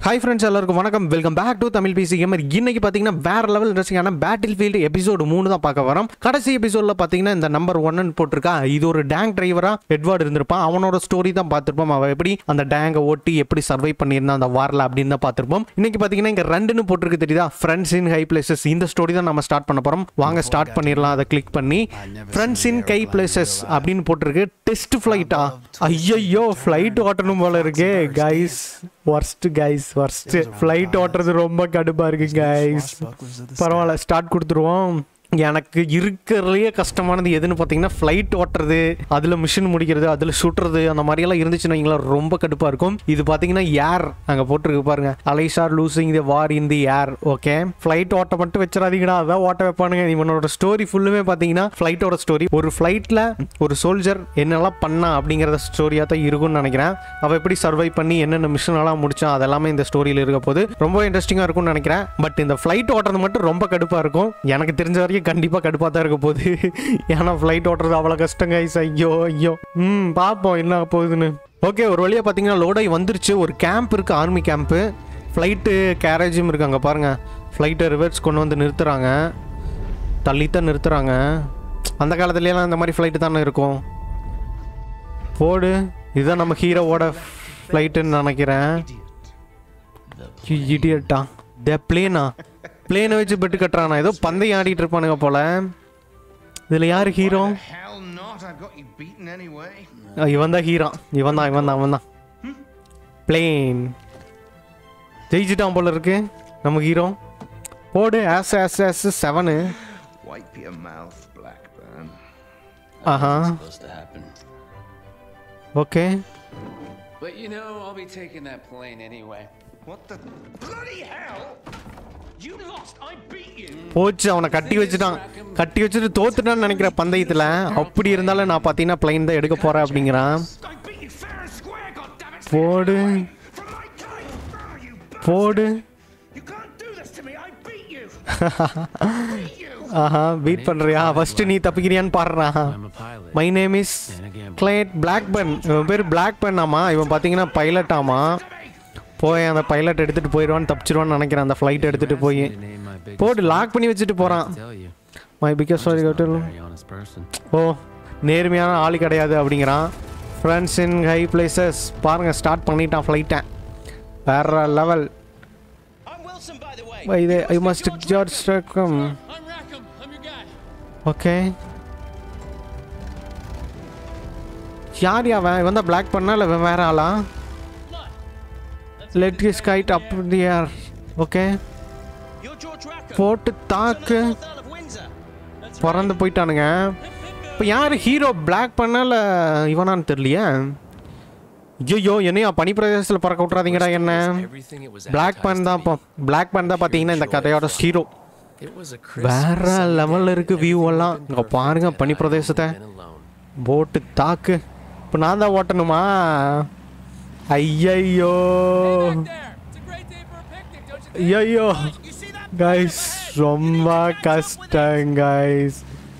Hi friends எல்லாருக்கும் வணக்கம் welcome back to Tamil PC gamer இன்னைக்கு பார்த்தீங்கன்னா வேற லெவல் இன்ட்ரெஸ்டிங்கான பேட்டில் ஃபீல்டு எபிசோடு மூணு தான் பார்க்க வரோம் கடைசி எபிசோடில் பார்த்தீங்கன்னா இந்த நம்பர் ஒன்னு போட்டிருக்கா இது ஒரு டேங்க் டிரைவரா எட்வர்ட் இருந்திருப்பான் அவனோட ஸ்டோரி தான் பார்த்துருப்போம் அவன் எப்படி அந்த டேங்கை ஓட்டி எப்படி சர்வை பண்ணியிருந்தான் அந்த வாரில் அப்படின்னு தான் பார்த்துருப்போம் இன்னைக்கு பார்த்தீங்கன்னா இங்கே ரெண்டுன்னு போட்டிருக்கு தெரியுதா ஃப்ரெண்ட்ஸ் இன் ஹை பிளேசஸ் இந்த ஸ்டோரி தான் நம்ம ஸ்டார்ட் பண்ண போகிறோம் வாங்க ஸ்டார்ட் பண்ணிடலாம் அதை கிளிக் பண்ணி ஃப்ரெண்ட்ஸ் இன் கை பிளேசஸ் அப்படின்னு போட்டிருக்கு டெஸ்ட் ஃப்ளைட்டா ஐயோ ஃப்ளைட் ஓட்டணும் போல இருக்கே guys worst guys worst flight ஓட்டுறது ரொம்ப கடுப்பா இருக்கு கைஸ் பரவாயில்ல ஸ்டார்ட் கொடுத்துருவோம் எனக்கு இருக்கிறதுலையே கஷ்டமானது எதுன்னு பார்த்தீங்கன்னா ஃப்ளைட் ஓட்டுறது அதில் மிஷின் முடிக்கிறது அதில் சுட்டுறது அந்த மாதிரியெல்லாம் இருந்துச்சுன்னு வைங்களேன் ரொம்ப கடுப்பாக இருக்கும் இது பார்த்தீங்கன்னா ஏர் அங்கே போட்டிருக்கு பாருங்க allies are losing the war in the air okay flight ஓட்ட மட்டும் வச்சிடாதீங்கடா அதான் ஓட்ட வைப்பானுங்க இவனோட ஸ்டோரி ஃபுல்லுமே பார்த்தீங்கன்னா ஃப்ளைட்டோட ஸ்டோரி ஒரு ஃப்ளைட்டில் ஒரு சோல்ஜர் என்னெல்லாம் பண்ணா அப்படிங்கிறத ஸ்டோரியாக தான் இருக்கும்னு நினைக்கிறேன் அவள் எப்படி சர்வை பண்ணி என்னென்ன மிஷன் எல்லாம் முடிச்சான் அதெல்லாமே இந்த ஸ்டோரியில் இருக்க போது ரொம்ப இன்ட்ரெஸ்டிங்காக இருக்கும்னு நினைக்கிறேன் பட் இந்த ஃப்ளைட் ஓட்டுறது மட்டும் ரொம்ப கடுப்பாக இருக்கும் எனக்கு தெரிஞ்ச வரைக்கும் கண்டிப்பாக கடுப்பாக தான் இருக்க போகுது ஏன்னா ஃப்ளைட் ஓட்டுறது அவ்வளோ கஷ்டம் கைஸ் ஐயோ ஐயோ ம் பார்ப்போம் என்ன ஆகப் போகுதுன்னு ஓகே ஒரு வழியாக பார்த்தீங்கன்னா லோடாகி வந்துருச்சு ஒரு கேம்ப் இருக்குது ஆர்மி கேம்ப்பு ஃப்ளைட்டு கேரேஜும் இருக்குது அங்கே பாருங்கள் ஃப்ளைட்டை ரிவர்ஸ் கொண்டு வந்து நிறுத்துகிறாங்க தள்ளித்தான் நிறுத்துகிறாங்க அந்த காலத்துலலாம் இந்த மாதிரி ஃப்ளைட்டு தானே இருக்கும் போடு இதுதான் நம்ம ஹீரோவோட ஃப்ளைட்டுன்னு நினைக்கிறேன் இடியட்டா த பிளேனா பிளேனை வச்சு பெட்டு கட்டுறானா ஏதோ பந்தயம் ஆடிட்டு இருப்பானுங்க போல இதில் யார் hero Hell not, I've got you beaten anyway. இவன் தான் ஹீரோ இவன் தான் இவன் தான் அவன் தான் பிளேன் ஜெயிச்சிட்டான் போல இருக்கு நம்ம ஹீரோ போடு ஆஸ் ஆஸ் ஆஸ் seven Wipe your mouth, Blackburn. ஆஹா supposed to happen. Okay But you know, I'll be taking that plane anyway. What the bloody hell? You lost, I beat you. போச்சு அவனை கட்டி வச்சுட்டான் கட்டி வச்சுட்டு தோத்துட்டான்னு நினைக்கிற பந்தயத்தில் அப்படி இருந்தாலும் நான் பார்த்தீங்கன்னா பிளைன் தான் எடுக்க போகிறேன் அப்படிங்கிறான் I beat you fair and square, goddammit. போடு From my cave. Oh, you bastard. போடு You can't do this to me, I beat you. I beat you. ஆஹா வெயிட் பண்ணுறியா ஃபஸ்ட்டு நீ தப்பிக்கிறியான்னு பாடுறா I'm a pilot. My name is Clyde Blackburn இவன் பேர் black pen ஆமா இவன் பார்த்தீங்கன்னா பைலட் ஆமா போய் அந்த பைலட் எடுத்துகிட்டு போயிடுவான்னு தப்பிச்சிருவான்னு நினைக்கிறேன் அந்த ஃப்ளைட் எடுத்துகிட்டு போய் To name my biggest போட்டு லாக் பண்ணி வச்சுட்டு போகிறான் tell you. My biggest sorry Very honest person. ஓ நேர்மையான ஆள் கிடையாது அப்படிங்கிறான் ஃப்ரெண்ட்ஸ் இன் ஹை பிளேசஸ் பாருங்கள் ஸ்டார்ட் பண்ணிட்டான் ஃப்ளைட்டை வேற level I'm Wilson, by the way. இது I must George Rackham I'm Rackham. I'm your guy. Okay யார் அவன் இவன் தான் பிளாக் பண்ணா இல்லை இவன் வேற ஆளா Look. Let is kite up there okay You're George Rackham. போட்டு தாக்கு Eleventh Earl of Windsor. That's பறந்து போயிட்டானுங்க இப்போ யார் ஹீரோ பிளாக் பண்ணல இவனான்னு தெரியலையே ஐயோ என்னையா பனி பிரதேசத்தில் பறக்க விட்றாதீங்கடா என்ன Everything it was Black advertised burn தான் to இப்போ பிளாக் பேன் தான் பார்த்தீங்கன்னா இந்த கதையோட hero be. It was a crisp வேற sunny லெவலில் day. இருக்கு வியூ எல்லாம் Everything இங்கே perfect பாருங்க and பனி I பிரதேசத்தை hadn't been alone. போட்டு தாக்கு இப்போ நான் தான் ஓட்டணுமா ஐயையோ Back there. It's a great day for a picnic, don't you think? ஐயோ You see that? கைஸ் ரொம்ப கஷ்டம் கைஸ்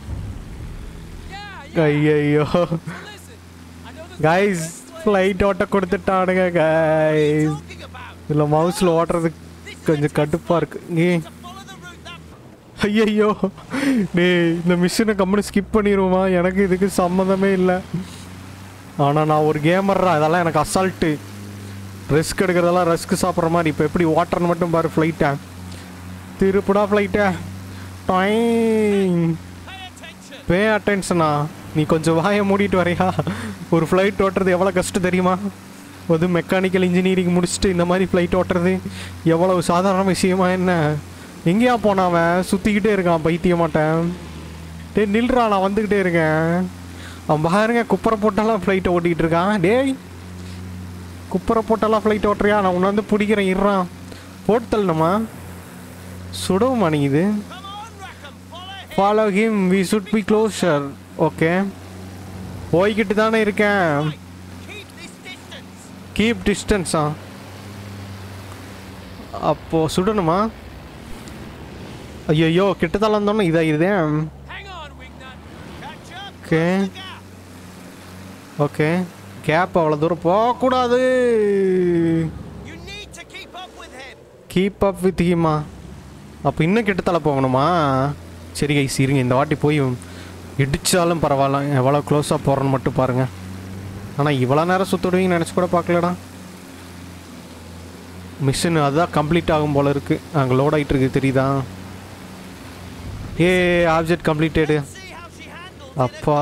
Yeah, yeah. ஐயையோ So listen. I know this guys flight ஓட்ட கொடுத்துட்டானுங்க கைஸ் talking about. இதில் மவுஸில் ஓட்டுறது கொஞ்சம் கடுப்பாக இருக்கு நீ To follow the route that ஐயையோ டேய் இந்த மிஷினை கம்முனு ஸ்கிப் பண்ணிடுவோமா எனக்கு இதுக்கு சம்மந்தமே இல்லை ஆனால் நான் ஒரு கேமர்ரா இதெல்லாம் எனக்கு அசால்ட்டு ரிஸ்க் எடுக்கிறதெல்லாம் ரிஸ்க் சாப்பிட்ற மாதிரி இப்போ எப்படி ஓட்டுறன்னு மட்டும் பாரு ஃப்ளைட்டை திருப்புடா ஃப்ளைட்டை டைம் pay attention. பே அட்டென்ஷனா நீ கொஞ்சம் வாயை மூடிட்டு வரையா ஒரு ஃப்ளைட் ஓட்டுறது எவ்வளோ கஷ்டம் தெரியுமா அது மெக்கானிக்கல் இன்ஜினியரிங் முடிச்சுட்டு இந்த மாதிரி ஃப்ளைட் ஓட்டுறது எவ்வளவு சாதாரண விஷயமா என்ன எங்கேயா போனான் அவன் சுற்றிக்கிட்டே இருக்கான் பைத்திய மாட்டேன் டேய் நில்றா நான் வந்துக்கிட்டே இருக்கேன் அவன் பாருங்க குப்பரை போட்டெல்லாம் ஃப்ளைட்டை ஓட்டிக்கிட்டு இருக்கான் டேய் குப்பரை போட்டெல்லாம் ஃப்ளைட் ஓட்டுறியா நான் உன்னை வந்து பிடிக்கிறேன் இருறான் போட்டு தள்ளணுமா சுடவும் மாட்டேங்குது Come on, Rackham. Follow him. Follow him we should be closer okay போய்கிட்டு தானே இருக்கேன் Keep this distance. கீப் டிஸ்டன்ஸா அப்போ சுடணுமா ஐயோ கிட்டத்தால இருந்தோன்னு இதா இதே Hang on, Wignut. Catch up. Okay okay gap அவ்வளோ தூரம் போகக்கூடாது You need to keep keep up with ஹீமா அப்போ இன்னும் கிட்டத்தல போகணுமா சரி கைஸ் இருங்க இந்த வாட்டி போய் இடிச்சாலும் பரவாயில்ல எவ்வளோ க்ளோஸாக போகிறோன்னு மட்டும் பாருங்கள் ஆனால் இவ்வளோ நேரம் சுற்றுடுவீங்கன்னு நினச்சி கூட பார்க்கலடா மிஷின் அதுதான் கம்ப்ளீட் ஆகும் போல இருக்கு அங்கே லோட் ஆகிட்டு இருக்கு தெரியுதா ஏ ஆப்ஜெக்ட் கம்ப்ளீட்டடு அப்பா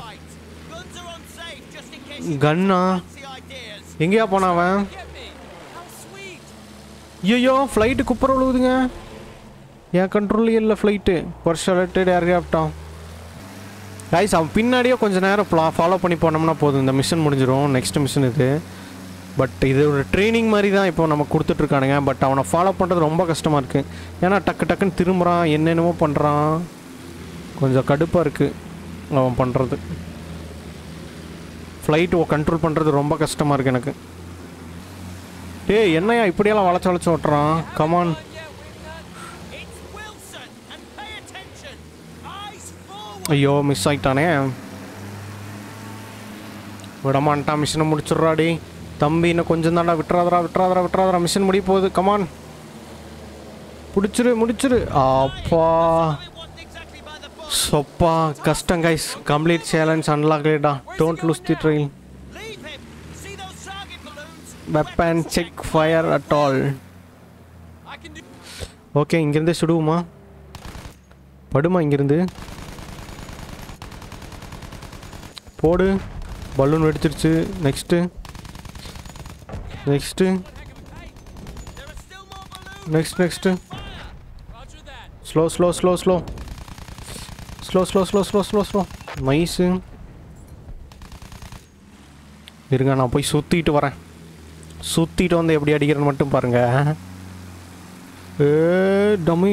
கன்னா எங்கேயா போனான் அவன் Get me. How sweet. ஐயோ ஃப்ளைட்டு குப்புற விழுவுதுங்க என் கண்ட்ரோல்லே இல்லை ஃப்ளைட்டு பர்சலட்டட் ஏர்கிராஃப்டான் கைஸ் அவன் பின்னாடியே கொஞ்சம் நேரம் ஃபாலோ பண்ணி போனோம்னா போதும் இந்த மிஷன் முடிஞ்சிடும் நெக்ஸ்ட் மிஷன் இது பட் இது ஒரு ட்ரைனிங் மாதிரி தான் இப்போ நம்ம கொடுத்துட்ருக்கானுங்க பட் அவனை ஃபாலோ பண்ணுறது ரொம்ப கஷ்டமாக இருக்குது ஏன்னா டக்கு டக்குன்னு திரும்புகிறான் என்னென்னமோ பண்ணுறான் கொஞ்சம் கடுப்பாக இருக்குது அவன் பண்ணுறது ஃப்ளைட் கண்ட்ரோல் பண்ணுறது ரொம்ப கஷ்டமாக இருக்குது எனக்கு டேய் என்னையா இப்படியெல்லாம் வளைச்சு வளைச்சு ஓட்டுறான் come on It's Wilson, and pay attention. Eyes forward. ஐயோ மிஸ் ஆயிட்டானே விடமான்ட்டான் மிஷினை முடிச்சிடுறாடி தம்பி இன்னும் கொஞ்சம் தாண்டா விட்டுறாதரா விட்டுறாதரா விட்டுறாதரா மிஷின் முடிய போகுது கமான் பிடிச்சிரு முடிச்சிரு அப்பா It wasn't exactly by the book. சொப்பா கஷ்டம் கைஸ் கம்ப்ளீட் சேலஞ்ச் அன்லாக்லேடா don't lose the train Leave him. See those target balloons? Weapon check fire at all I can do. Okay இங்கேருந்து சுடுவோமா படுமா இங்கேருந்து போடு பலூன் வெடிச்சிருச்சு next next There are still more balloons. Next next Roger that. Slow slow slow slow slow slow slow slow slow slow nice இருங்க நான் போய் சுற்றிட்டு வரேன் சுற்றிட்டு வந்து எப்படி அடிக்கிறேன்னு மட்டும் பாருங்க ஏ டம்மி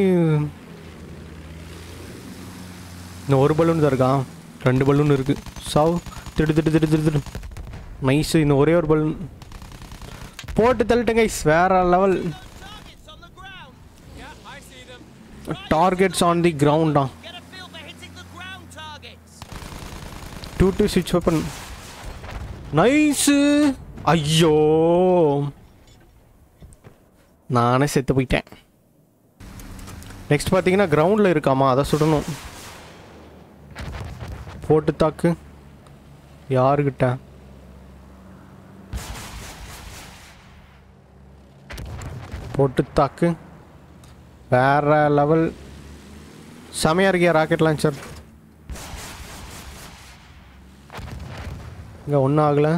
இன்னும் ஒரு பலூன் தான் இருக்கா ரெண்டு பலூன் இருக்கு சாவ் திடு திடு திடு திடு திடு நைஸு இன்னும் ஒரே ஒரு பலூன் போட்டு தள்ளிட்டேன் கைஸ் வேற level Targets on the ground. Yeah, I see them. Targets on the கிரவுண்டா Get a feel for hitting the ground targets. Do do ஸ்விட்ச் வெப்பன் நைஸு ஐயோ நானே செத்து போயிட்டேன் நெக்ஸ்ட் பார்த்தீங்கன்னா கிரவுண்டில் இருக்காமா அதை சுடணும் போட்டு தாக்கு யாருக்கிட்ட போட்டு தாக்கு வேற லெவல் செமையாக இருக்கியா ராக்கெட் லான்ச்சர் இங்கே ஒன்றும் ஆகலை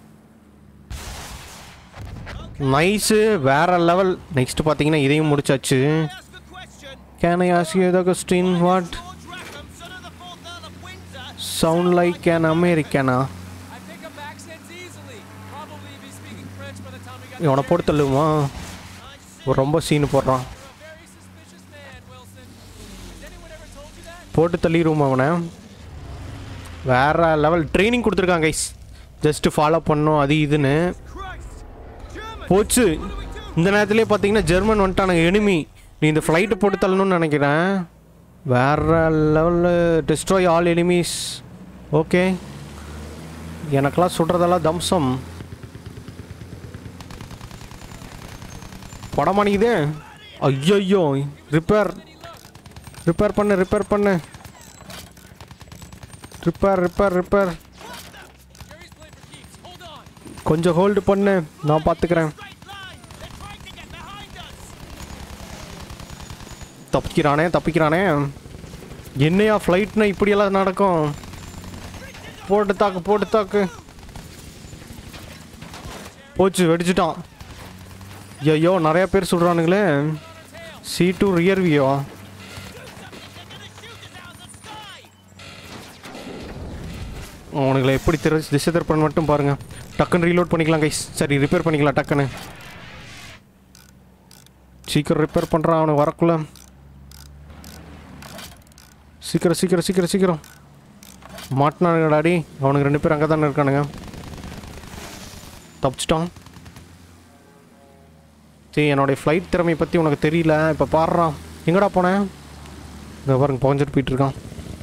நைஸு வேற லெவல் நெக்ஸ்ட் பார்த்தீங்கன்னா இதையும் முடிச்சாச்சு Ask a question. Can I ask you the question what George Rackham, son of the fourth Earl of Windsor, sound like an அமெரிக்கனா I pick up accents easily. Probably be speaking French by the time we got இவனை there. போட்டு தள்ளுமா I see. ரொம்ப சீனு போடுறான் You're a very suspicious man, Wilson. Has anyone ever told you that? போட்டு தள்ளிடுவோம் அவனை வேற level training கொடுத்துருக்காங்க guys just follow பண்ணோம் அது இதுன்னு Christ. German. போச்சு இந்த நேரத்துலேயே பார்த்தீங்கன்னா ஜெர்மன் வந்துட்டானுங்க எனிமி நீ இந்த ஃப்ளைட்டு போட்டு தள்ளணும்னு நினைக்கிறேன் வேற லெவலில் டிஸ்ட்ராய் ஆல் எனிமீஸ் ஓகே எனக்கெல்லாம் சுடுறதெல்லாம் தம்சம் படமானிக்குதே ஐயோ ரிப்பேர் ரிப்பேர் பண்ணு ரிப்பேர் பண்ணு repair repair repair Gary's playing for keeps. Hold on. கொஞ்சம் ஹோல்டு பண்ணு நான் பார்த்துக்கிறேன் Straight line. They're trying to get behind us. தப்பிக்கிறானே தப்பிக்கிறானே என்னையா ஃப்ளைட்னா இப்படியெல்லாம் நடக்கும் போட்டு தாக்கு போட்டு தாக்கு போச்சு வெடிச்சிட்டான் ஐயோ நிறைய பேர் சொல்கிறானுங்களே சி டூ ரியர் வியோ அவனுங்களை எப்படி திரு திசை திருப்பன்னு மட்டும் பாருங்க டக்குன்னு ரீலோட் பண்ணிக்கலாம் கைஸ் சரி ரிப்பேர் பண்ணிக்கலாம் டக்குன்னு சீக்கிரம் ரிப்பேர் பண்ணுறான் அவனுக்கு வரக்குள்ள சீக்கிரம் சீக்கிரம் சீக்கிரம் சீக்கிரம் மாட்டினானுங்கடாடி அவனுக்கு ரெண்டு பேர் அங்கே தானே இருக்கானுங்க தப்பிச்சிட்டான் சரி என்னுடைய ஃப்ளைட் திறமை பற்றி உனக்கு தெரியல இப்போ பாடுறான் எங்கடா போனேன் இந்த பாருங்க புகஞ்சிட்டு போயிட்டு இருக்கான்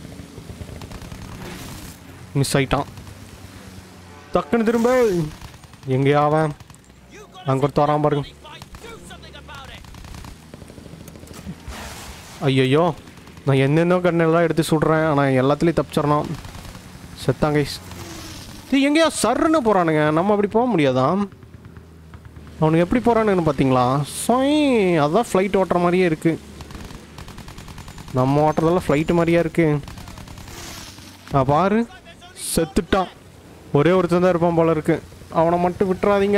மிஸ் ஆயிட்டான் டக்குன்னு திரும்ப எங்கேயா அவன் You got அங்கே ஒருத்தர் வரான் பாருங்க fight. Do some ஐயையோ நான் என்னென்ன கண்ணெல்லாம் எடுத்து சுடுறேன் ஆனால் எல்லாத்துலேயும் தப்பிச்சிடணும் செத்தாங்க கைஸ் இது எங்கேயா சர்ன்னு போகிறானுங்க நம்ம அப்படி போக முடியாதா அவனுக்கு எப்படி போகிறானுங்கன்னு பார்த்தீங்களா சொய் அதான் ஃப்ளைட் ஓட்டுற மாதிரியே இருக்குது நம்ம ஓட்டுறதெல்லாம் ஃப்ளைட்டு மாதிரியே இருக்கு நான் பாரு செத்துட்டான் ஒரே ஒருத்தன் தான் இருப்பான் போல இருக்கு அவனை மட்டும் விட்டுறாதீங்க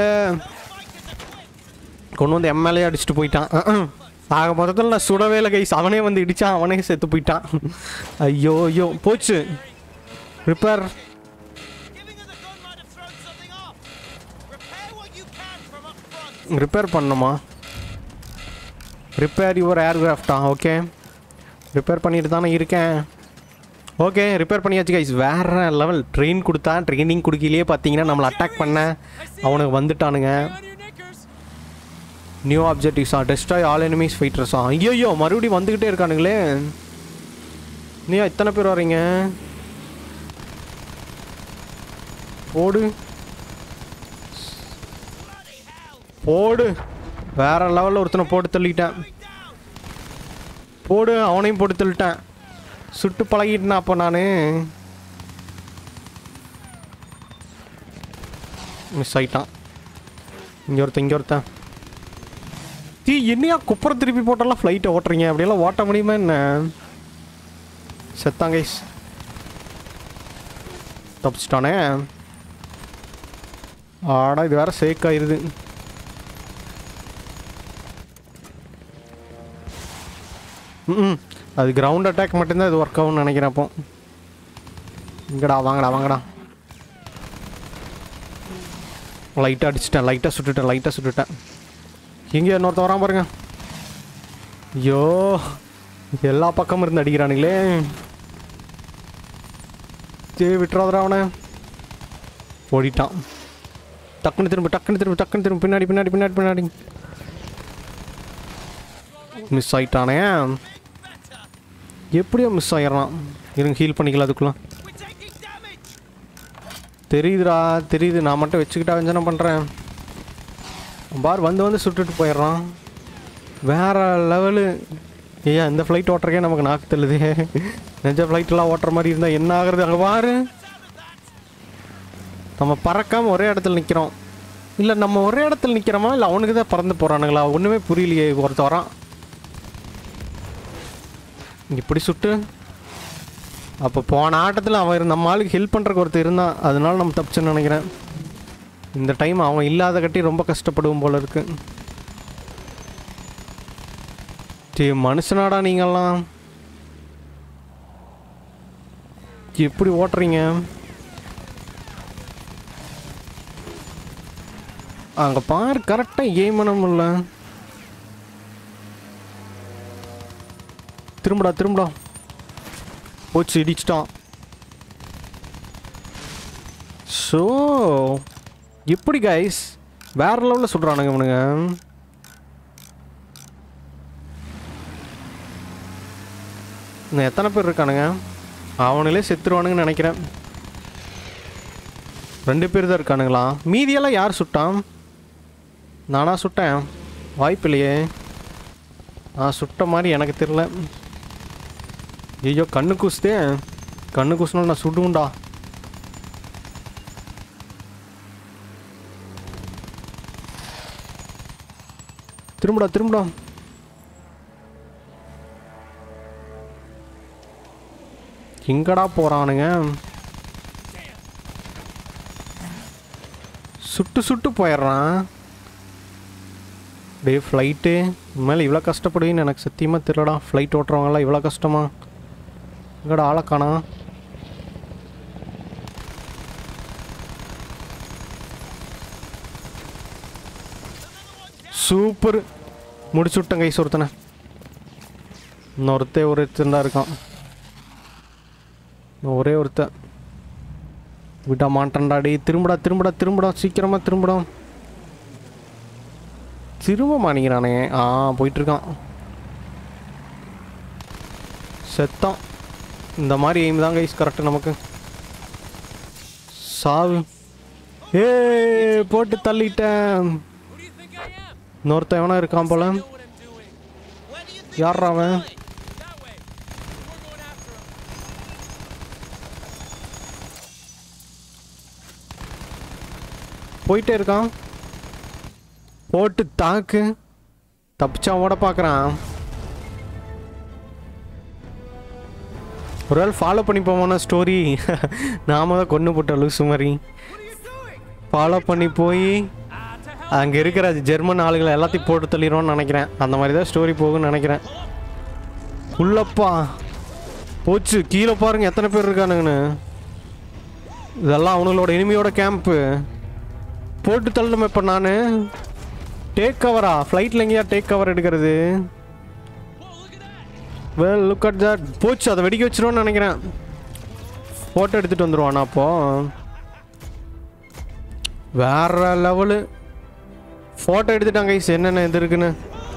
கொண்டு வந்து எம்எல்ஏ அடிச்சுட்டு போயிட்டான் அஹ், அஹ். ஆக மொத்தத்தில் நான் சுடவே இல்லை கைஸ் அவனே வந்து இடிச்சான் அவனே செத்து போயிட்டான் ஐயோ ஐயோ போச்சு repair Giving her the gun might have thrown something off. Repair what you can from up front. Repair பண்ணணுமா ரிப்பேர் யுவர் ஏர்கிராஃப்டா ஓகே ரிப்பேர் பண்ணிட்டு தானே இருக்கேன் ஓகே ரிப்பேர் பண்ணியாச்சு கைஸ் வேற லெவல் ட்ரெயின் கொடுத்தா ட்ரைனிங் கொடுக்கலையே பார்த்தீங்கன்னா நம்மளை அட்டாக் பண்ண அவனுக்கு வந்துட்டானுங்க On your knickers. நியூ ஆப்ஜெக்டிவ்ஸா டெஸ்ட்ராய் ஆல் எனிமீஸ் ஃபைட்டர்ஸா ஐயோ மறுபடியும் வந்துக்கிட்டே இருக்கானுங்களே நீ இத்தனை பேர் வரீங்க போடு போடு வேற லெவலில் ஒருத்தனை போட்டு தள்ளிட்டேன் போடு அவனையும் போட்டு தள்ளிட்டேன் சுட்டு பழகிட்டேன் அப்போ நான் மிஸ் ஆயிட்டான் இங்கே ஒருத்தன் இங்கே ஒருத்தன் தீ என்னையா குப்புறம் திருப்பி போட்டெல்லாம் ஃப்ளைட்டை ஓட்டுறீங்க அப்படியெல்லாம் ஓட்ட முடியுமா என்ன செத்தாங்க guys. தப்பிச்சிட்டானே ஆடா இது வேற சேக் ஆயிருது ம் அது கிரவுண்ட் அட்டாக் மட்டும்தான் இது ஒர்க் ஆகும்னு நினைக்கிறேன் அப்போ இங்கடா வாங்கடா வாங்கடா லைட்டாக அடிச்சிட்டேன் லைட்டாக சுட்டுட்டேன் லைட்டாக சுட்டுட்டேன் இங்கே இன்னொருத்த வரான் பாருங்க ஐயோ எல்லா பக்கமும் இருந்து அடிக்கிறானுங்களே சரி விட்டுறாதடா அவனை ஓடிட்டான் டக்குன்னு திரும்ப டக்குன்னு திரும்ப டக்குன்னு திரும்ப பின்னாடி பின்னாடி பின்னாடி பின்னாடி மிஸ் ஆயிட்டானே எப்படியோ மிஸ் ஆயிடுறான் இருங்க ஹீல் பண்ணிக்கலாம் அதுக்குள்ள We're taking damage. தெரியுதுடா தெரியுது நான் மட்டும் வச்சுக்கிட்டா வஞ்சனை பண்ணுறேன் பார் வந்து வந்து சுட்டுட்டு போயிடுறான் வேற லெவலு ஐயா இந்த ஃப்ளைட் ஓட்டுறக்கே நமக்கு நாக்கு தெல்லுது நெஜ ஃப்ளைட்டெல்லாம் ஓட்டுற மாதிரி இருந்தால் என்ன ஆகுறது அங்கே பாரு நம்ம பறக்காமல் ஒரே இடத்துல நிற்கிறோம் இல்லை நம்ம ஒரே இடத்துல நிற்கிறோமா இல்லை அவனுக்கு தான் பறந்து போகிறானுங்களா ஒன்றுமே புரியலையே ஒருத்த வரான் இப்படி சுட்டு அப்போ போன ஆட்டத்தில் அவன் இருந்த நம்ம ஆளுக்கு ஹெல்ப் பண்ணுறக்கு ஒருத்தர் இருந்தான் அதனால நம்ம தப்பிச்சுன்னு நினைக்கிறேன் இந்த டைம் அவன் இல்லாத கட்டி ரொம்ப கஷ்டப்படுவோம் போல இருக்கு டே மனுஷனாடா நீங்கெல்லாம் எப்படி ஓட்டுறீங்க அங்கே பாரு கரெக்டாக ஏம் பண்ண முடியல திரும்படா திரும்படா போச்சு இடிச்சிட்டான் ஸோ எப்படி கைஸ் வேற லெவலில் சொல்கிறானுங்க இவனுங்க இன்னும் எத்தனை பேர் இருக்கானுங்க அவனுங்களே செத்துருவானுங்கன்னு நினைக்கிறேன் ரெண்டு பேர் தான் இருக்கானுங்களா மீதியெல்லாம் யார் சுட்டான் நானா சுட்டேன் வாய்ப்பில்லையே நான் சுட்ட மாதிரி எனக்கு தெரியல ஐயோ கண்ணு கூசுதே கண்ணு கூசுனா நான் சுடுவேன்டா திரும்படா திரும்படா எங்கடா போறானுங்க சுட்டு சுட்டு போயிடுறான் டே ஃப்ளைட்டு மேலே இவ்வளோ கஷ்டப்படுவீன்னு எனக்கு சத்தியமாக தெரியலடா ஃப்ளைட் ஓட்டுறவங்களாம் இவ்வளோ கஷ்டமா எங்கடா ஆளை காணோம் சூப்பர் முடிச்சு விட்டேன் கைஸ் ஒருத்தனை இன்னொருத்தே ஒருத்தன் தான் இருக்கான் இன்னும் ஒரே ஒருத்தன் விட மாட்டேன்டா டேய் திரும்படா திரும்படா திரும்படா சீக்கிரமா திரும்படா திரும்ப மாட்டேங்கிறானே ஆ போயிட்டுருக்கான் செத்தான் இந்த மாதிரி எய்ம் தான் கைஸ் கரெக்டு நமக்கு சாவு ஏ போட்டு தள்ளிட்டேன் Who do you think I am? இன்னொருத்தன் எவனா இருக்கான் போல Where do you think யார்ரா அவன் you're going? போயிட்டே இருக்கான் போட்டு தாக்கு தப்பிச்சா ஓட பார்க்குறான் ஒரு வேளை ஃபாலோ பண்ணி போவோம்னா ஸ்டோரி நாம தான் கொண்டு போட்ட லூசு மாதிரி ஃபாலோ பண்ணி போய் அங்கே இருக்கிற ஜெர்மன் ஆளுகளை எல்லாத்தையும் போட்டு தள்ளிடுவோம்னு நினைக்கிறேன் அந்த மாதிரி தான் ஸ்டோரி போகும்னு நினைக்கிறேன் உள்ளப்பா போச்சு கீழே பாருங்க எத்தனை பேர் இருக்கானுங்கன்னு இதெல்லாம் அவங்களோட இனிமையோட கேம்ப்பு போட்டு தள்ளணும் இப்போ நான் டேக் கவரா ஃப்ளைட்டில் எங்கேயா டேக் கவர் எடுக்கிறது வெல் லுக் அட் தட் போச்சு அதை வெடிக்க வச்சிருவோன்னு நினைக்கிறேன் ஃபோட்டோ எடுத்துகிட்டு வந்துடுவானா அப்போ வேற லெவலு ஃபோட்டோ எடுத்துட்டாங்க guys என்னென்ன இது இருக்குன்னு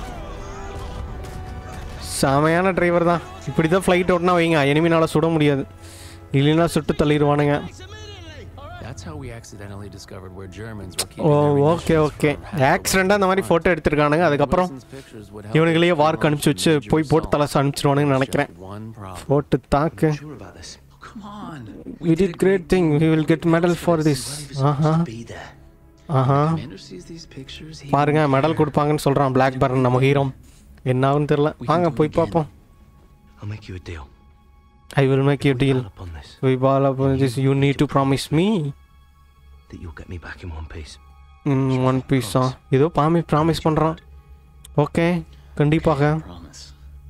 செமையான டிரைவர் தான் இப்படி தான் ஃப்ளைட் ஓட்டினா வைங்க எனிமினால சுட முடியாது இல்லைன்னா சுட்டு தள்ளிடுவானுங்க That's how we accidentally discovered where Germans were oh keeping their okay munitions okay from Hatfield. ஆக்சிடெண்ட்டாக அந்த மாதிரி ஃபோட்டோ எடுத்திருக்கானுங்க அதுக்கப்புறம் Wilson's pictures would help இவனுங்களையே us வார்க்கு அனுப்பிச்சு வச்சு launch போய் போட்டு assault. தலை அனுப்பிச்சிருவானுங்கன்னு Just நினைக்கிறேன் one problem. போட்டு தாக்கு Sure about this. Come on. we did great thing we will get medal for this ஆஹா Be there. ஆஹா Commander sees these pictures. He பாருங்க மெடல் கொடுப்பாங்கன்னு சொல்கிறான் பிளாக் பரன் நம்ம ஹீரோ என்ன ஆகுன்னு தெரில வாங்க போய் பார்ப்போம் I'll make you a deal. I will make you deal All up on this. we ball up on this you need to promise me That you'll get me back in one piece. in one piece ஆ ஏதோ பாமி promise பண்ணுறான் okay கண்டிப்பாக promise.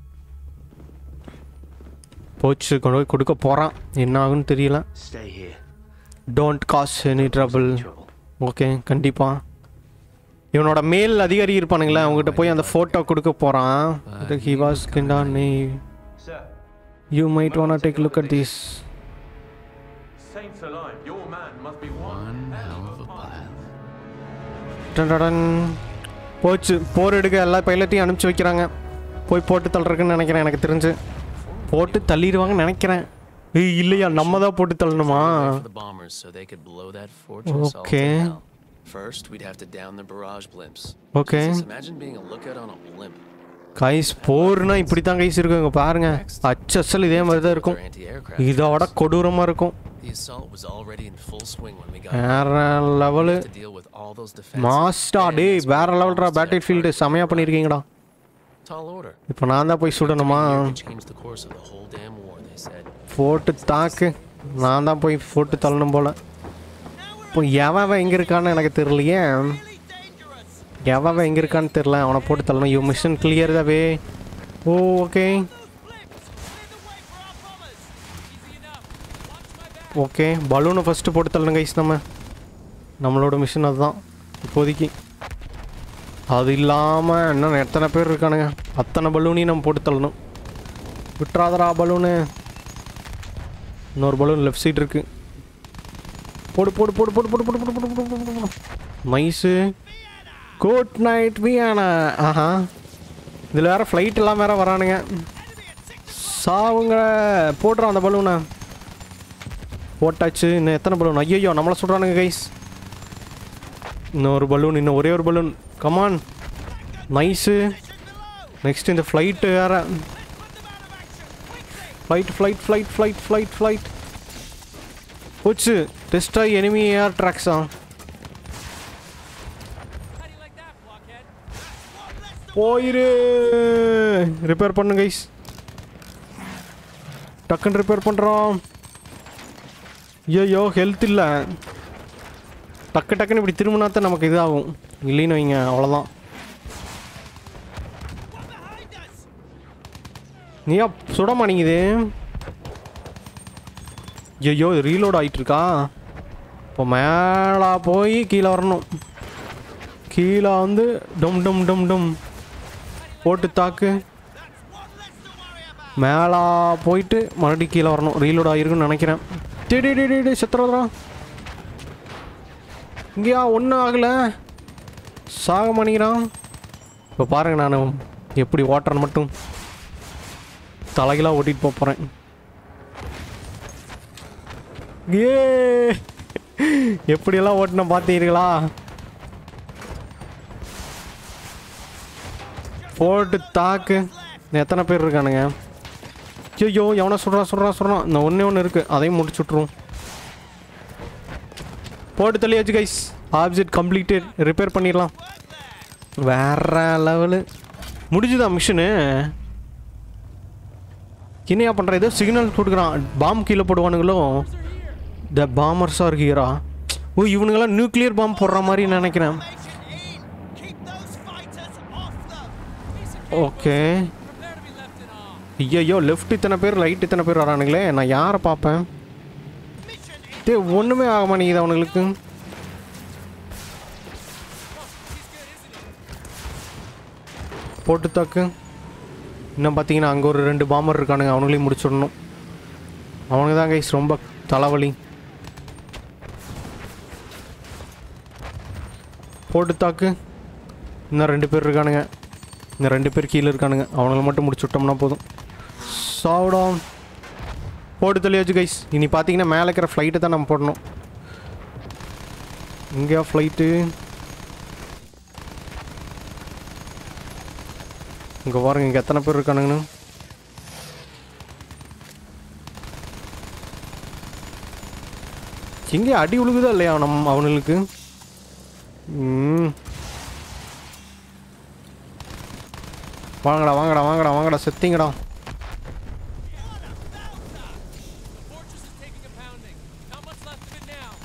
போச்சு கொண்டு போய் கொடுக்க போகிறான் என்ன ஆகுன்னு தெரியல Stay here. Don't cause any trouble Trouble. Okay கண்டிப்பாக இவனோட மேல் அதிகாரி இருப்பானுங்களே அவங்ககிட்ட போய் அந்த ஃபோட்டோ கொடுக்க போகிறான் ஹி வாஸ் கிண்டா நீ Sir, you might wanna take look at this saints alive, your man must be one. One hell of a pile. டடன் போச்சு போர் எடுக்க எல்லா பைலட்டையும் அனுப்பிச்சு வைக்கிறாங்க போய் போட்டு தள்ளுறதுக்குன்னு நினைக்கிறேன் எனக்கு தெரிஞ்சு போட்டு தள்ளிடுவாங்கன்னு நினைக்கிறேன் ஏய் இல்லையா நம்ம தான் போட்டு தள்ளணுமா For the bombers so they could blow that fortress all to Okay. hell. First, we'd have to down the barrage blimps. Okay. Jesus, imagine being a lookout on a blimp. Guys போர்னா இப்படி தான் guys இருக்கும் இங்க பாருங்க அச்சசல் இதே மாதிரி தான் இருக்கும் Their anti-aircraft இதோட defense. கொடூரமாக இருக்கும் The assault was already in full swing when we got வேற level to deal with all those defenses. மாஸ்டா and டேய் escort வேற லெவல்ரா bombs to battle that field target. செமையாக பண்ணியிருக்கீங்கடா Tall order. இப்போ நான் தான் போய் சுடணுமா Here to change the course of the whole damn war, they said. போட்டு தாக்கு நான் தான் போய் போட்டு தள்ளணும் போல இப்போ எவன் எங்கே இருக்கான்னு எனக்கு தெரியலையே Really dangerous. எவன் எங்கே இருக்கான்னு தெரில அவனை போட்டு தள்ளணும் யூ மிஷன் கிளியர் தாவே oh okay Flips. Clear the way for our bombers. Easy enough. Watch my back. Okay பலூனை ஃபஸ்ட்டு போட்டு தள்ளணும் கைஸ் நம்ம நம்மளோட மிஷன் அதுதான் இப்போதைக்கு அது இல்லாமல் இன்னும் எத்தனை பேர் இருக்கானுங்க அத்தனை பலூனையும் நம்ம போட்டு தள்ளணும் விட்றாதடா பலூனு இன்னொரு பலூன் லெஃப்ட் சைடு இருக்கு போடு போடு போடு போடு போடு போடு போடு போடு போடு போடு போடு நைஸு குட் நைட் வியானா ஆஹா இதில் வேறு ஃப்ளைட் எல்லாம் வேறு வரானுங்க சாவுங்க போடுறான் அந்த பலூனை போட்டாச்சு இன்னும் எத்தனை பலூன் ஐயோ நம்மளை சொல்கிறானுங்க கைஸ் இன்னும் ஒரு பலூன் இன்னும் ஒரே ஒரு பலூன் கமான் நைஸு நெக்ஸ்ட் இந்த ஃப்ளைட்டு வேற flight flight flight flight flight flight போச்சு டெஸ்ட் ஆகி எனிமி ஏர் ட்ராக்ஸா How do you like that, blockhead? போயிரு ரிப்பேர் பண்ணு கைஸ் டக்குன்னு ரிப்பேர் பண்ணுறோம் ஐயோ ஹெல்த் இல்லை டக்கு டக்குன்னு இப்படி திரும்பினா தான் நமக்கு இதாகும் இல்லைன்னு வைங்க அவ்வளோதான் நீயா சுட மாட்டேங்குது ஐயோ ரீலோட் ஆகிட்டு இருக்கா இப்போ மேலே போய் கீழே வரணும் கீழே வந்து டும் டும் டும் டும் போட்டு தாக்கு மேலே போயிட்டு மறுபடியும் கீழே வரணும் ரீலோட் ஆகிருக்குன்னு நினைக்கிறேன் டே டே டே டே டே செத்துறதுடா இங்கேயா ஒன்றும் ஆகலை சாக மாட்டேங்கிறான் இப்போ பாருங்க நான் எப்படி ஓட்டுறேன்னு மட்டும் தலைகளாக ஓட்டிட்டு போக போகிறேன் ஏ எப்படியெல்லாம் ஓட்டின பார்த்தீங்களா போட்டு தாக்கு எத்தனை பேர் இருக்கானுங்க ஐயோ எவனை சொல்கிறான் சொல்கிறான் சொல்கிறான் இந்த ஒன்றே ஒன்று இருக்குது அதையும் முடிச்சு விட்ருவோம் போட்டு தள்ளியாச்சு கைஸ் ஆப்ஜெக்ட் கம்ப்ளீட்டட் ரிப்பேர் பண்ணிடலாம் வேற லெவலு முடிஞ்சுதா மிஷினு என்னையா பண்ணுற ஏதோ சிக்னல் கொடுக்குறான் பாம் கீழே போடுவானுங்களோ the bombers are here oh இவனுங்கெல்லாம் நியூக்ளியர் பாம் போடுற மாதிரி நினைக்கிறேன் Formation in. Keep those fighters off them. Okay Prepare to be left in awe. ஐயோ லெஃப்ட் இத்தனை பேர் ரைட் இத்தனை பேர் வரானுங்களே நான் யாரை பார்ப்பேன் Mission in. டே ஒன்றுமே ஆக மாட்டேங்குது அவனுங்களுக்கு போட்டு தாக்கு இன்னும் பார்த்தீங்கன்னா அங்கே ஒரு ரெண்டு பாம்பர் இருக்கானுங்க அவனுங்களையும் முடிச்சிடணும் அவனுங்க தான் கைஸ் ரொம்ப தலைவலி போட்டு தாக்கு இன்னும் ரெண்டு பேர் இருக்கானுங்க இன்னும் ரெண்டு பேர் கீழே இருக்கானுங்க அவனுங்களை மட்டும் முடிச்சு விட்டோம்னா போதும் சாவிடும் போட்டு தெளியாச்சு கைஸ் இனி பார்த்தீங்கன்னா மேலே இருக்கிற ஃப்ளைட்டை தான் நம்ம போடணும் இங்கேயா ஃப்ளைட்டு இங்கே பாருங்க இங்கே எத்தனை பேர் இருக்கானுங்கன்னு எங்கே அடி உழுகுதா இல்லையா நம் அவனுங்களுக்கு ம். வாங்கடா வாங்கடா வாங்கடா வாங்கடா செத்திங்கடா Fortress is taking a pounding. Not much left of it now.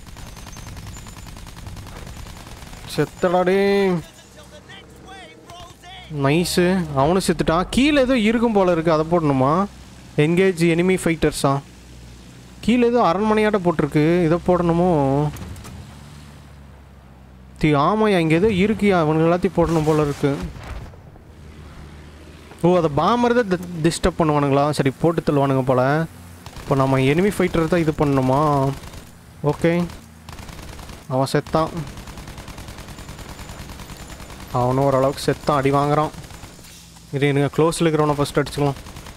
செத்தடாடே Until the next wave rolls in. Nice அவனும் செத்துட்டான் கீழே ஏதோ இருக்கும் போல இருக்கு அதை போடணுமா என்கேஜ் எனிமி ஃபைட்டர்ஸா கீழே ஏதோ அரண்மனையாட்ட போட்டிருக்கு இதை போடணுமோ தி ஆமாயா இங்கே ஏதோ இருக்கியா அவனுங்க எல்லாத்தையும் போடணும் போல இருக்கு ஓ அதை பாமர் தான் டிஸ்டர்ப் பண்ணுவானுங்களா சரி போட்டு தள்ளுவானுங்க போல இப்போ நம்ம எனிமி ஃபைட்டர் தான் இது பண்ணணுமா ஓகே அவன் செத்தான் அவனும் ஓரளவுக்கு செத்தான் அடி வாங்குறான் இது எனக்கு க்ளோஸில் இருக்கிறவனை ஃபஸ்ட் அடிச்சுக்கலாம்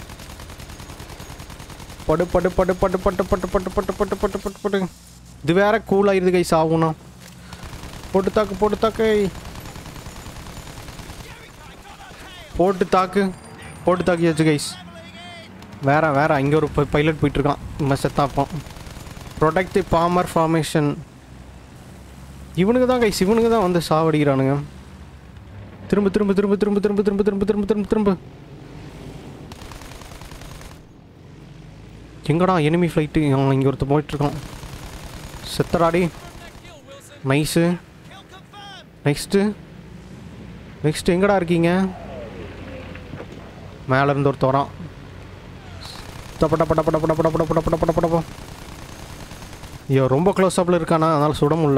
படு படு படு படு பட்டு பட்டு பட்டு பட்டு பட்டு பட்டு பட்டு பட்டு இது வேற கூல் ஆயிருது கைஸ் ஆகும்னா போட்டு தாக்கு போட்டு தாக்கு போட்டு தாக்கு போட்டு தாக்கியாச்சு கைஸ் வேற வேற இங்கே ஒரு பைலட் போயிட்டு இருக்கான் நம்ம செத்தாப்போம் ப்ரொடெக்ட் தி பாமர் ஃபார்மேஷன் இவனுக்கு தான் கைஸ் இவனுக்கு தான் வந்து சாவடிக்கிறானுங்க திரும்ப திரும்ப திரும்ப திரும்ப திரும்ப திரும்ப திரும்ப திரும்ப திரும்ப திரும்ப எங்கடா எனிமி ஃப்ளைட்டு இங்கே ஒருத்தர் போயிட்டுருக்கான் செத்தடாடி nice Kill confirmed. Next next எங்கடா இருக்கீங்க மேலே இருந்து ஒருத்தர் வரான் டப்ப டப்ப டப்ப டப்ப டப்ப டப்ப டப்ப டப்ப டப்ப டப்ப ஐயோ ரொம்ப க்ளோஸ் அப்பில் இருக்கானா அதனால் சுட முடியல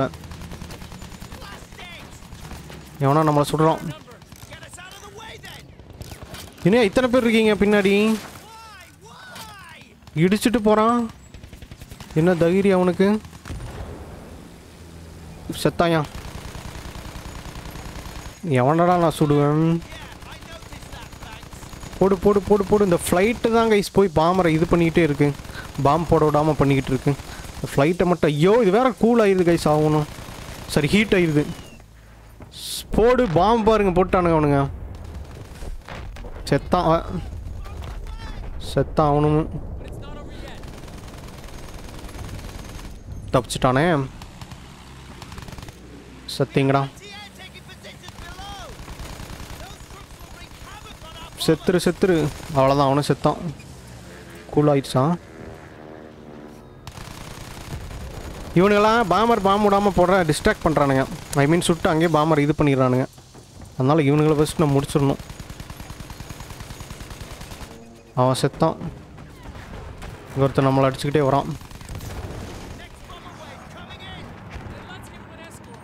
எவனா நம்மளை சுடுறான் Get us out of the way then. இன்னும் இத்தனை பேர் இருக்கீங்க பின்னாடி Why? Why? இடிச்சிட்டு போகிறான் என்ன தைரியம் அவனுக்கு செத்தாயா எவனடா நான் சுடுவேன் Yeah, I noticed that. Thanks. போடு போடு போடு போடு இந்த ஃப்ளைட்டு தான் கைஸ் போய் பாமரை இது பண்ணிக்கிட்டே இருக்கு பாம் போட விடாமல் பண்ணிக்கிட்டு இருக்கு இந்த ஃப்ளைட்டை மட்டும் ஐயோ இது வேற கூல் ஆயிடுது கைஸ் ஆகணும் சரி ஹீட் ஆயிடுது ஸ், போடு பாம் பாருங்க போட்டானுங்க அவனுங்க செத்தான் அவன். செத்தான் அவனும் But it's not over yet. தப்பிச்சிட்டானே சத்திங்கடா TA taking positions below. Those troops will wreak havoc on our செத்துரு செத்துரு அவ்வளோதான் அவனும் செத்தான் கூல் ஆயிடுச்சான் இவனுங்கெல்லாம் பாமர் பாம் விடாமல் போடுற டிஸ்ட்ராக்ட் பண்ணுறானுங்க ஐ மீன் சுட்டு அங்கேயே பாமர் இது பண்ணிடுறானுங்க அதனால் இவனுங்களை ஃபஸ்ட் நான் முடிச்சிடணும் அவன் செத்தான் இங்க ஒருத்தன் நம்மளை அடிச்சுக்கிட்டே வரான் next bomber wave coming in. Then let's give him an escort.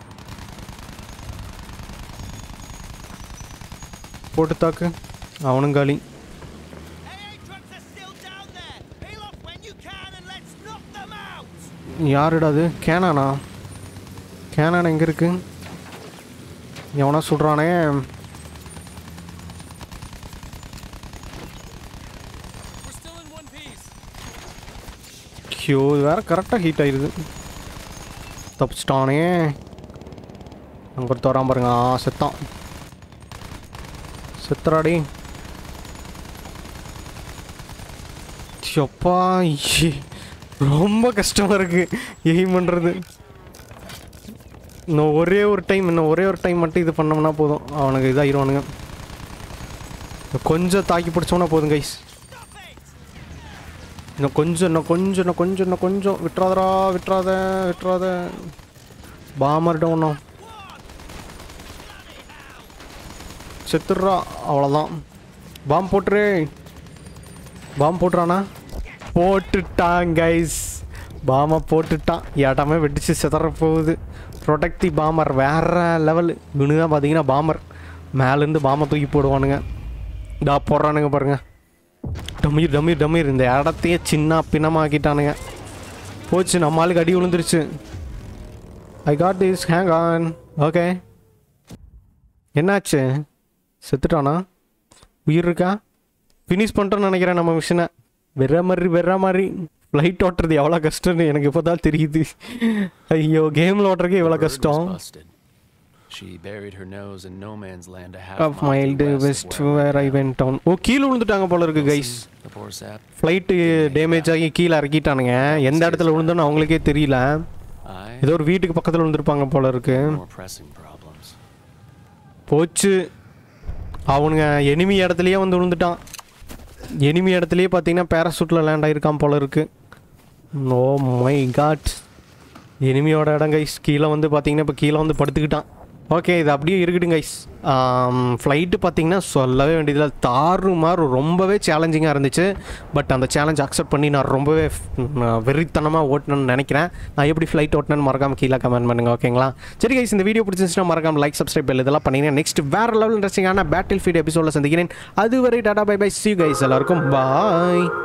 போட்டு தாக்கு அவனும் காலி AA trucks are still down there. Peel off when you can and let's knock them out. யாருடா அது கேனானா கேனான் எங்கே இருக்கு எவனா சொல்கிறானே We're still in one piece. ஐயோ இது வேற கரெக்டாக ஹீட் ஆயிடுது தப்பிச்சிட்டானே அங்கே ஒருத்தர் வரான் பாருங்க ஆ செத்தான் செத்துறாடி எப்பா ரொம்ப கஷ்டமாக இருக்கு எய்ம் பண்ணுறது இன்னும் ஒரே ஒரு டைம் இன்னும் ஒரே ஒரு டைம் மட்டும் இது பண்ணோம்னா போதும் அவனுக்கு இதாகிடுவானுங்க கொஞ்சம் தாக்கி பிடிச்சோம்னா போதும் கைஸ் இன்னும் கொஞ்சம் இன்னும் கொஞ்சம் இன்னும் கொஞ்சம் இன்னும் கொஞ்சம் விட்டுறாதடா விட்டுறாத விட்டுறாத பாமர் டவுனும் செத்துடுறா அவ்வளோதான் பாம் போட்டுரு பாம் போட்டுறானா போட்டுட்டான் கைஸ் பாமை போட்டுட்டான் இடமே வெடிச்சு சிதற போகுது ப்ரொடக்டி பாமர் வேற லெவல் இவனு தான் பார்த்தீங்கன்னா பாமர் மேலேருந்து பாமை தூக்கி போடுவானுங்க இதா போடுறானுங்க பாருங்க டமீர் டமீர் டமீர் இந்த இடத்தையே சின்ன பின்னமாக்கிட்டானுங்க போச்சு நம்ம ஆளுக்கு அடி விழுந்துருச்சு I got this hang on okay என்னாச்சு செத்துட்டானா உயிர் இருக்கா ஃபினிஷ் பண்ணிட்டோன்னு நினைக்கிறேன் நம்ம மிஷினை வெற மாதிரி வெற மாதிரி ஃப்ளைட் ஓட்டுறது எவ்வளோ கஷ்டம்னு எனக்கு இப்போ தான் தெரியுது ஐயோ கேமில் ஓட்டுறதுக்கு எவ்வளோ Bird was கஷ்டம் busted. She buried her nose in no man's land a half of mile mild due west west of where where I we went down ஓ கீழே விழுந்துட்டாங்க போல இருக்கு guys The poor sap. Flight damage ஆகி கீழே இறக்கிட்டானுங்க எந்த இடத்துல விழுந்தோன்னு அவங்களுக்கே தெரியல I ஏதோ ஒரு வீட்டுக்கு பக்கத்தில் விழுந்திருப்பாங்க போல இருக்கு more pressing problems. போச்சு அவனுங்க எனிமி இடத்துலயே வந்து விழுந்துட்டான் எனிமி இடத்துலயே பார்த்தீங்கன்னா பேராசூட்டில் லேண்ட் ஆயிருக்கான் போல இருக்கு ஓ மை காட் எனிமியோட இடம் கைஸ் கீழே வந்து பார்த்தீங்கன்னா இப்போ கீழே வந்து படுத்துக்கிட்டான் ஓகே இது அப்படியே இருக்கட்டும் கைஸ் ஃப்ளைட்டு பார்த்தீங்கன்னா சொல்லவே வேண்டியதில்லை தாறு மாறு ரொம்பவே சேலஞ்சிங்காக இருந்துச்சு பட் அந்த சேலஞ்ச் அக்செப்ட் பண்ணி நான் ரொம்பவே நான் வெறித்தனமாக ஓட்டணும்னு நினைக்கிறேன் நான் எப்படி ஃப்ளைட் ஓட்டினேன்னு மறக்காம கீழே கமெண்ட் பண்ணுங்க ஓகேங்களா சரி கைஸ் இந்த வீடியோ பிடிச்சிருந்துச்சுன்னா மறக்காம லைக் சப்ஸ்கிரைப் பெல் இதெல்லாம் பண்ணீங்கன்னா நெக்ஸ்ட் வேற லெவல் இன்ட்ரெஸ்டிங்கான பேட்டில் ஃபீட் எபிசோடில் சந்திக்கிறேன் அதுவரை tata bye bye see guys எல்லாருக்கும் பாய்